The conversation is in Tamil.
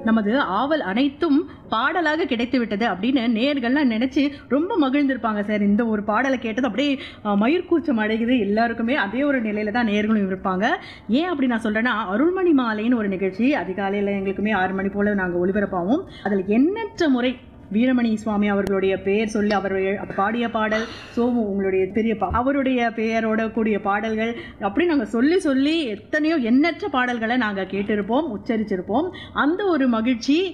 நமது ஆவல் அனைத்தும் பாடலாக கிடைத்து விட்டது அப்படின்னு நேர்கள்லாம் நினைச்சு ரொம்ப மகிழ்ந்திருப்பாங்க சார் இந்த ஒரு பாடலை கேட்டது அப்படியே அஹ், மயிர்கூச்சம் அடைகுது எல்லாருக்குமே அதே ஒரு நிலையில தான் நேர்களும் இருப்பாங்க ஏன் அப்படி நான் சொல்றேன்னா அருள்மணி மாலைன்னு ஒரு நிகழ்ச்சி அதிகாலையில் எங்களுக்குமே ஆறு மணி போல நாங்கள் ஒளிபரப்பாவும் அதில் எண்ணற்ற முறை வீரமணி சுவாமி அவர்களுடைய பெயர் சொல்லி அவருடைய பாடிய பாடல் சோமு உங்களுடைய பெரிய பா- அவருடைய பெயரோட கூடிய பாடல்கள் அப்படி நாங்கள் சொல்லி சொல்லி எத்தனையோ எண்ணற்ற பாடல்களை நாங்கள் கேட்டிருப்போம் உச்சரிச்சிருப்போம் அந்த ஒரு மகிழ்ச்சி